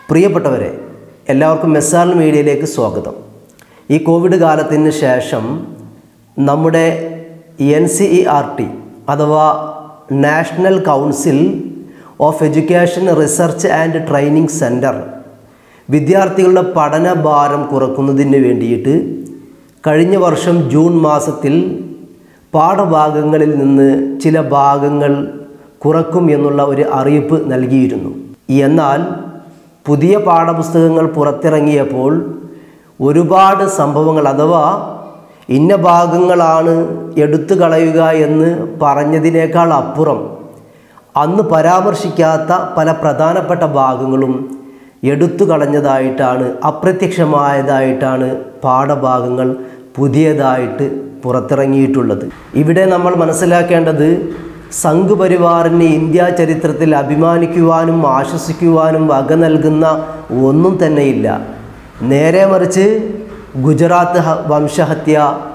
പ്രിയപ്പെട്ടവരെ എല്ലാവർക്കും മെസ്സാൽ മീഡിയയിലേക്ക് സ്വാഗതം ഈ കോവിഡ് കാലത്തിന് ശേഷം നമ്മുടെ N C E R T അഥവാ national council of education research and training centre വിദ്യാർത്ഥികളുടെ പഠന ഭാരം കുറക്കുന്നതിന് വേണ്ടിയിട്ട് കഴിഞ്ഞ വർഷം ജൂൺ മാസത്തിൽ പാഠഭാഗങ്ങളിൽ നിന്ന് ചില ഭാഗങ്ങൾ കുറക്കും എന്നുള്ള ഒരു അറിയിപ്പ് നൽകിയിരുന്നു എന്നാൽ പുതിയ പാഠപുസ്തകങ്ങൾ പുറത്തിറങ്ങിയപ്പോൾ ഒരുപാട് സംഭവങ്ങൾ അഥവാ ഇന്ന ഭാഗങ്ങളാണ് എടുത്തു കളയുക എന്ന് പറഞ്ഞതിനേക്കാൾ അപ്പുറം അന്ന് പരാമർശിക്കാത്ത പല പ്രധാനപ്പെട്ട ഭാഗങ്ങളും എടുത്തു കളഞ്ഞതായിട്ടാണ് അപ്രത്യക്ഷമായതായിട്ടാണ് പാഠഭാഗങ്ങൾ പുതിയതായിട്ട് പുറത്തിറങ്ങിയിട്ടുള്ളത് ഇവിടെ നമ്മൾ മനസ്സിലാക്കേണ്ടത് സംഘ് പരിവാറിന് ഇന്ത്യ ചരിത്രത്തിൽ അഭിമാനിക്കുവാനും ആശ്വസിക്കുവാനും വക നൽകുന്ന ഒന്നും തന്നെയില്ല നേരെ മറിച്ച് ഗുജറാത്ത് ഹ- വംശഹത്യ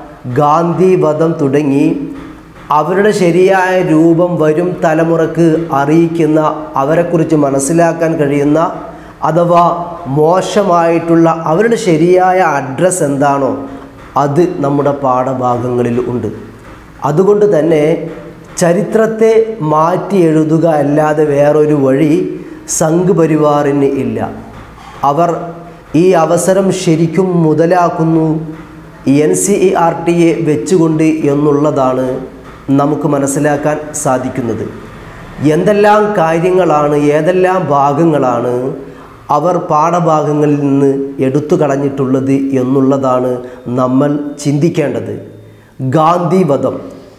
ഗാന്ധി വധം തുടങ്ങി അവരുടെ ശരിയായ രൂപം വരും തലമുറക്ക് അറിയിക്കുന്ന അവരെക്കുറിച്ച് മനസ്സിലാക്കാൻ കഴിയുന്ന അഥവാ മോശമായിട്ടുള്ള അവരുടെ ശരിയായ അഡ്രസ്സ് എന്താണോ അത് നമ്മുടെ പാഠഭാഗങ്ങളിൽ ഉണ്ട് അതുകൊണ്ട് തന്നെ ചരിത്രത്തെ മാറ്റി എഴുതുക അല്ലാതെ വേറൊരു വഴി സംഘ് പരിവാറിന് ഇല്ല അവർ ഈ അവസരം ശരിക്കും മുതലാക്കുന്നു എൻ സി ഇ ആർ ടിയെ വെച്ചുകൊണ്ട് എന്നുള്ളതാണ് നമുക്ക് മനസ്സിലാക്കാൻ സാധിക്കുന്നത് എന്തെല്ലാം കാര്യങ്ങളാണ് ഏതെല്ലാം ഭാഗങ്ങളാണ് അവർ പാഠഭാഗങ്ങളിൽ നിന്ന് എടുത്തു കളഞ്ഞിട്ടുള്ളത് എന്നുള്ളതാണ് നമ്മൾ ചിന്തിക്കേണ്ടത് ഗാന്ധി വധം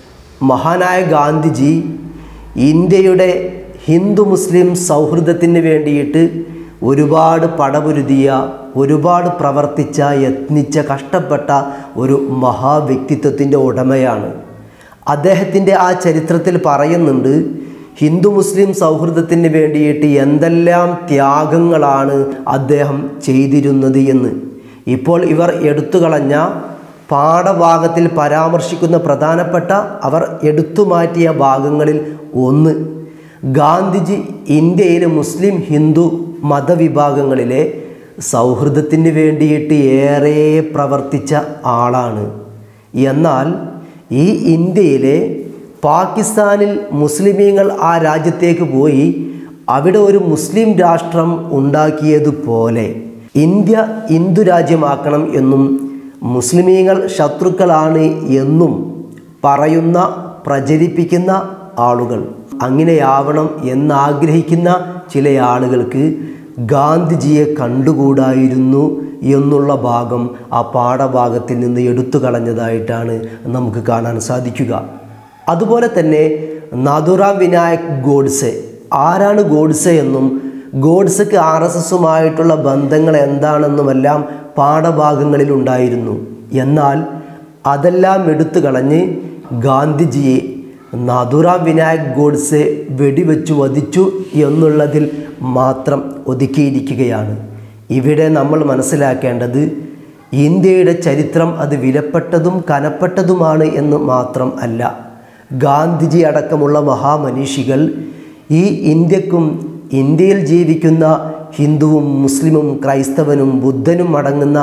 മഹാനായ ഗാന്ധിജി ഇന്ത്യയുടെ ഹിന്ദു മുസ്ലിം സൗഹൃദത്തിന് വേണ്ടിയിട്ട് ഒരുപാട് പടപൊരുതിയ ഒരുപാട് പ്രവർത്തിച്ച യത്നിച്ച കഷ്ടപ്പെട്ട ഒരു മഹാവ്യക്തിത്വത്തിൻ്റെ ഉടമയാണ് അദ്ദേഹത്തിൻ്റെ ആ ചരിത്രത്തിൽ പറയുന്നുണ്ട് ഹിന്ദു മുസ്ലിം സൗഹൃദത്തിന് വേണ്ടിയിട്ട് എന്തെല്ലാം ത്യാഗങ്ങളാണ് അദ്ദേഹം ചെയ്തിരുന്നത് എന്ന് ഇപ്പോൾ ഇവർ എടുത്തു കളഞ്ഞ പാഠഭാഗത്തിൽ പരാമർശിക്കുന്ന പ്രധാനപ്പെട്ട അവർ എടുത്തു മാറ്റിയ ഭാഗങ്ങളിൽ ഒന്ന് ഗാന്ധിജി ഇന്ത്യയിലെ മുസ്ലിം ഹിന്ദു മതവിഭാഗങ്ങളിലെ സൗഹൃദത്തിന് വേണ്ടിയിട്ട് ഏറെ പ്രവർത്തിച്ച ആളാണ് എന്നാൽ ഈ ഇന്ത്യയിലെ പാകിസ്ഥാനിൽ മുസ്ലിമീങ്ങൾ ആ രാജ്യത്തേക്ക് പോയി അവിടെ ഒരു മുസ്ലിം രാഷ്ട്രം ഉണ്ടാക്കിയതുപോലെ ഇന്ത്യ ഹിന്ദു രാജ്യമാക്കണം എന്നും മുസ്ലിമീങ്ങൾ ശത്രുക്കളാണ് എന്നും പറയുന്ന പ്രചരിപ്പിക്കുന്ന ആളുകൾ അങ്ങനെയാവണം എന്നാഗ്രഹിക്കുന്ന ചില ആളുകൾക്ക് ഗാന്ധിജിയെ കണ്ടുകൂടായിരുന്നു എന്നുള്ള ഭാഗം ആ പാഠഭാഗത്തിൽ നിന്ന് എടുത്തു കളഞ്ഞതായിട്ടാണ് നമുക്ക് കാണാൻ സാധിക്കുക അതുപോലെ തന്നെ നാഥുറാം വിനായക് ഗോഡ്സെ ആരാണ് ഗോഡ്സെ എന്നും ഗോഡ്സെക്ക് ആർ എസ് എസുമായിട്ടുള്ള ബന്ധങ്ങൾ എന്താണെന്നുമെല്ലാം പാഠഭാഗങ്ങളിൽ ഉണ്ടായിരുന്നു എന്നാൽ അതെല്ലാം എടുത്തു കളഞ്ഞ് ഗാന്ധിജിയെ നാഥുറാം വിനായക് ഗോഡ്സെ വെടിവെച്ചു വധിച്ചു എന്നുള്ളതിൽ മാത്രം ഒതുക്കിയിരിക്കുകയാണ് ഇവിടെ നമ്മൾ മനസ്സിലാക്കേണ്ടത് ഇന്ത്യയുടെ ചരിത്രം അത് വിലപ്പെട്ടതും കനപ്പെട്ടതുമാണ് എന്ന് മാത്രം അല്ല ഗാന്ധിജി അടക്കമുള്ള മഹാമനീഷികൾ ഈ ഇന്ത്യക്കും ഇന്ത്യയിൽ ജീവിക്കുന്ന ഹിന്ദുവും മുസ്ലിമും ക്രൈസ്തവനും ബുദ്ധനും അടങ്ങുന്ന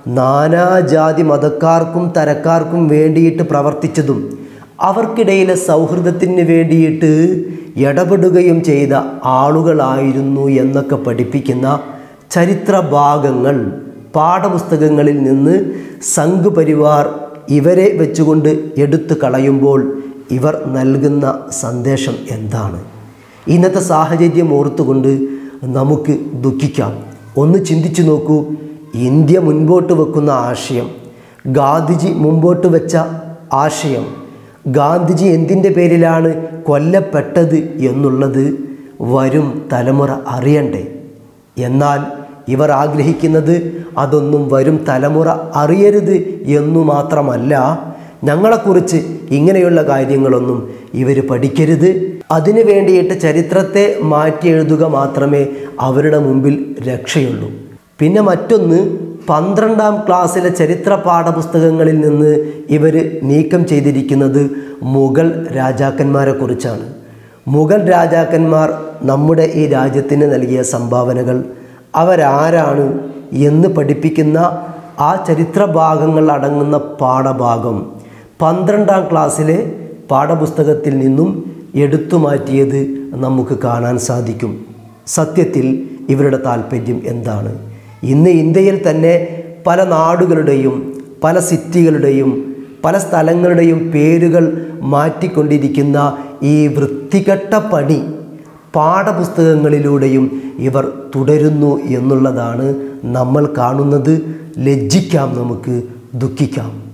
നാനാജാതി മതക്കാർക്കും തരക്കാർക്കും വേണ്ടിയിട്ട് പ്രവർത്തിച്ചതും അവർക്കിടയിലെ സൗഹൃദത്തിന് വേണ്ടിയിട്ട് ഇടപെടുകയും ചെയ്ത ആളുകളായിരുന്നു എന്നൊക്കെ പഠിപ്പിക്കുന്ന ചരിത്ര ഭാഗങ്ങൾ പാഠപുസ്തകങ്ങളിൽ നിന്ന് സംഘ് പരിവാർ ഇവരെ വെച്ചുകൊണ്ട് എടുത്തു കളയുമ്പോൾ ഇവർ നൽകുന്ന സന്ദേശം എന്താണ് ഇന്നത്തെ സാഹചര്യം ഓർത്തുകൊണ്ട് നമുക്ക് ദുഃഖിക്കാം ഒന്ന് ചിന്തിച്ചു നോക്കൂ ഇന്ത്യ മുൻപോട്ട് വെക്കുന്ന ആശയം ഗാന്ധിജി മുമ്പോട്ട് വെച്ച ആശയം ഗാന്ധിജി എന്തിൻ്റെ പേരിലാണ് കൊല്ലപ്പെട്ടത് എന്നുള്ളത് വരും തലമുറ അറിയണ്ടേ എന്നാൽ ഇവർ ആഗ്രഹിക്കുന്നത് അതൊന്നും വരും തലമുറ അറിയരുത് എന്നു മാത്രമല്ല ഞങ്ങളെക്കുറിച്ച് ഇങ്ങനെയുള്ള കാര്യങ്ങളൊന്നും ഇവർ പഠിക്കരുത് അതിനു വേണ്ടിയിട്ട് ചരിത്രത്തെ മാറ്റി എഴുതുക മാത്രമേ അവരുടെ മുമ്പിൽ രക്ഷയുള്ളൂ പിന്നെ മറ്റൊന്ന് പന്ത്രണ്ടാം ക്ലാസ്സിലെ ചരിത്ര പാഠപുസ്തകങ്ങളിൽ നിന്ന് ഇവർ നീക്കം ചെയ്തിരിക്കുന്നത് മുഗൾ രാജാക്കന്മാരെ കുറിച്ചാണ് മുഗൾ രാജാക്കന്മാർ നമ്മുടെ ഈ രാജ്യത്തിന് നൽകിയ സംഭാവനകൾ അവരാരാണ് എന്ന് പഠിപ്പിക്കുന്ന ആ ചരിത്ര ഭാഗങ്ങൾ അടങ്ങുന്ന പാഠഭാഗം പന്ത്രണ്ടാം ക്ലാസ്സിലെ പാഠപുസ്തകത്തിൽ നിന്നും എടുത്തു മാറ്റിയത് നമുക്ക് കാണാൻ സാധിക്കും സത്യത്തിൽ ഇവരുടെ താല്പര്യം എന്താണ് ഇന്ന് ഇന്ത്യയിൽ തന്നെ പല നാടുകളുടെയും പല സിറ്റികളുടെയും പല സ്ഥലങ്ങളുടെയും പേരുകൾ മാറ്റിക്കൊണ്ടിരിക്കുന്ന ഈ വൃത്തികെട്ട പണി പാഠപുസ്തകങ്ങളിലൂടെയും ഇവർ തുടരുന്നു എന്നുള്ളതാണ് നമ്മൾ കാണുന്നത് ലജ്ജിക്കാം നമുക്ക് ദുഃഖിക്കാം